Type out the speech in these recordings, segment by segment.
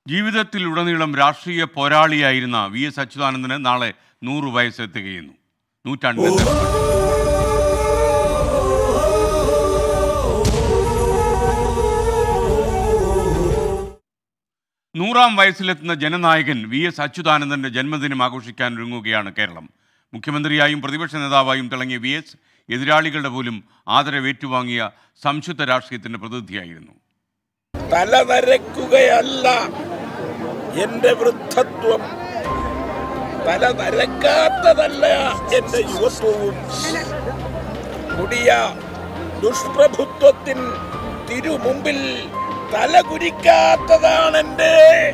ജീവിതത്തിലുടനീളം രാഷ്ട്രീയ പോരാളിയായിരുന്ന V S അച്യുതാനന്ദന് നാളെ നൂറ് വയസ്സ് തികയുന്നു നൂറ്റാണ്ടിന്റെ നെറുകയിൽ. നൂറാം വയസ്സിലെത്തുന്ന ജനനായകൻ വി എസ് അച്യുതാനന്ദന്റെ ജന്മദിനം ആഘോഷിക്കാൻ ഒരുങ്ങുകയാണ് കേരളം മുഖ്യമന്ത്രിയായും പ്രതിപക്ഷ നേതാവായും തിളങ്ങിയ വി എസ് എതിരാളികളുടെ പോലും ആദരവ് ഏറ്റുവാങ്ങിയ സംശുദ്ധ രാഷ്ട്രീയത്തിന്റെ പ്രതിനിധിയായിരുന്നു തല നരക്കുകയല്ല എന്റെ വൃദ്ധത്വം തല നരക്കാത്തതല്ല എന്റെ യുവത്വവും കൊടിയ ദുഷ്പ്രഭുത്വത്തിൻ തിരുമുമ്പിൽ തല കുരിക്കാത്തതാണ് എന്റെ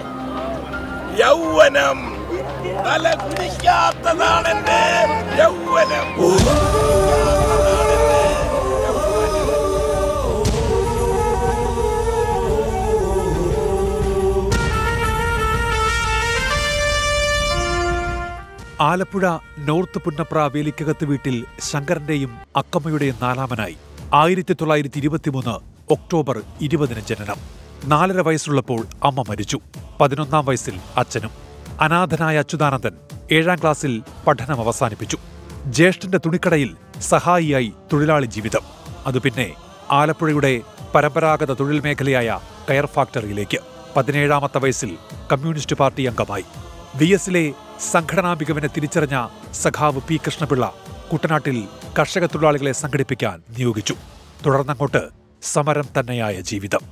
യൗവനം തല കുരിക്കാത്തതാണ് എന്റെ യൗവനം കുരിക്കാത്തതാണ് എന്റെ യൗവനം. ആലപ്പുഴ നോർത്ത് പുന്നപ്ര വേലിക്കകത്ത് വീട്ടിൽ ശങ്കരന്റെയും അക്കമ്മയുടെയും നാലാമനായി ആയിരത്തി തൊള്ളായിരത്തി ഇരുപത്തിമൂന്ന് ഒക്ടോബർ ഇരുപതിന് ജനനം നാലര വയസ്സുള്ളപ്പോൾ അമ്മ മരിച്ചു പതിനൊന്നാം വയസ്സിൽ അച്ഛനും അനാഥനായ അച്യുതാനന്ദൻ ഏഴാം ക്ലാസ്സിൽ പഠനം അവസാനിപ്പിച്ചു ജ്യേഷ്ഠന്റെ തുണിക്കടയിൽ സഹായിയായി തൊഴിലാളി ജീവിതം അത് പിന്നെ ആലപ്പുഴയുടെ പരമ്പരാഗത തൊഴിൽ മേഖലയായ കയർ ഫാക്ടറിയിലേക്ക് പതിനേഴാമത്തെ വയസ്സിൽ കമ്മ്യൂണിസ്റ്റ് പാർട്ടി അംഗമായി വി എസിലെ സംഘടനാ മികവിനെ തിരിച്ചറിഞ്ഞ സഖാവ് പി കൃഷ്ണപിള്ള കുട്ടനാട്ടിൽ കർഷക തൊഴിലാളികളെ സംഘടിപ്പിക്കാൻ നിയോഗിച്ചു തുടർന്നങ്ങോട്ട് സമരം തന്നെയായ ജീവിതം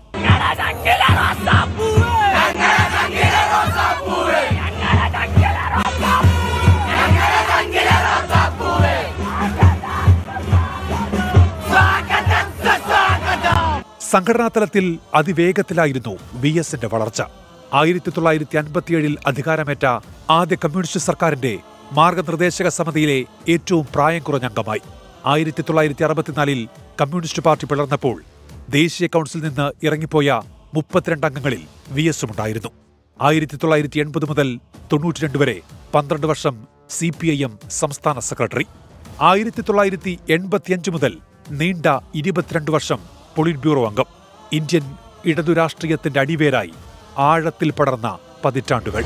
സംഘടനാ തലത്തിൽ അതിവേഗത്തിലായിരുന്നു വി എസിന്റെ വളർച്ച ആയിരത്തി തൊള്ളായിരത്തി അൻപത്തിയേഴിൽ അധികാരമേറ്റ ആദ്യ കമ്മ്യൂണിസ്റ്റ് സർക്കാരിന്റെ മാർഗനിർദ്ദേശക സമിതിയിലെ ഏറ്റവും പ്രായം കുറഞ്ഞ അംഗമായി ആയിരത്തി തൊള്ളായിരത്തി അറുപത്തിനാലിൽ കമ്മ്യൂണിസ്റ്റ് പാർട്ടി പിളർന്നപ്പോൾ ദേശീയ കൗൺസിൽ നിന്ന് ഇറങ്ങിപ്പോയ മുപ്പത്തിരണ്ട് അംഗങ്ങളിൽ വി എസും ഉണ്ടായിരുന്നു ആയിരത്തി തൊള്ളായിരത്തി എൺപത് മുതൽ തൊണ്ണൂറ്റിരണ്ട് വരെ പന്ത്രണ്ട് വർഷം സി പി ഐ എം സംസ്ഥാന സെക്രട്ടറി ആയിരത്തി തൊള്ളായിരത്തി എൺപത്തിയഞ്ച് മുതൽ നീണ്ട ഇരുപത്തിരണ്ട് വർഷം പൊളിറ്റ് ബ്യൂറോ അംഗം ഇന്ത്യൻ ഇടതു രാഷ്ട്രീയത്തിന്റെ അടിവേരായി ആഴത്തിൽ പടർന്ന പതിറ്റാണ്ടുകൾ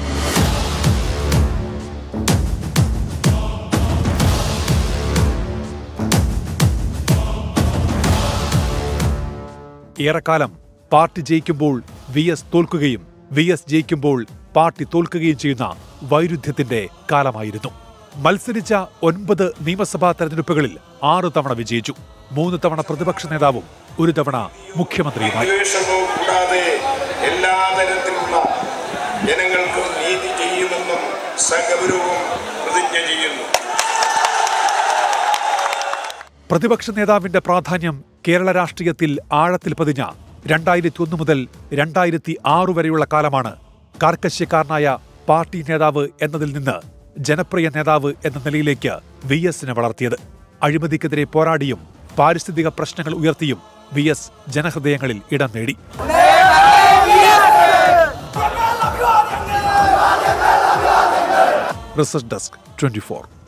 ഏറെക്കാലം പാർട്ടി ജയിക്കുമ്പോൾ വി എസ് തോൽക്കുകയും വി എസ് ജയിക്കുമ്പോൾ പാർട്ടി തോൽക്കുകയും ചെയ്യുന്ന വൈരുദ്ധ്യത്തിന്റെ കാലമായിരുന്നു മത്സരിച്ച ഒൻപത് നിയമസഭാ തെരഞ്ഞെടുപ്പുകളിൽ ആറു തവണ വിജയിച്ചു മൂന്ന് തവണ പ്രതിപക്ഷ നേതാവും ഒരു തവണ മുഖ്യമന്ത്രിയുമായി വിദ്വേഷവും കൂടാതെ എല്ലാ തരത്തിലുള്ള ജനങ്ങൾക്കും നീതി ചെയ്യുമെന്നും സഗൗരവവും പ്രതിജ്ഞ ചെയ്യുന്നു പ്രതിപക്ഷ നേതാവിന്റെ പ്രാധാന്യം കേരള രാഷ്ട്രീയത്തിൽ ആഴത്തിൽ പതിഞ്ഞ രണ്ടായിരത്തി ഒന്ന് മുതൽ രണ്ടായിരത്തി ആറ് വരെയുള്ള കാലമാണ് കാർക്കശ്യക്കാരനായ പാർട്ടി നേതാവ് എന്നതിൽ നിന്ന് ജനപ്രിയ നേതാവ് എന്ന നിലയിലേക്ക് വി എസിനെ വളർത്തിയത് അഴിമതിക്കെതിരെ പോരാടിയും പാരിസ്ഥിതിക പ്രശ്നങ്ങൾ ഉയർത്തിയും വി എസ് ജനഹൃദയങ്ങളിൽ ഇടം നേടി റിസർച്ച് ഡെസ്ക് ട്വന്റി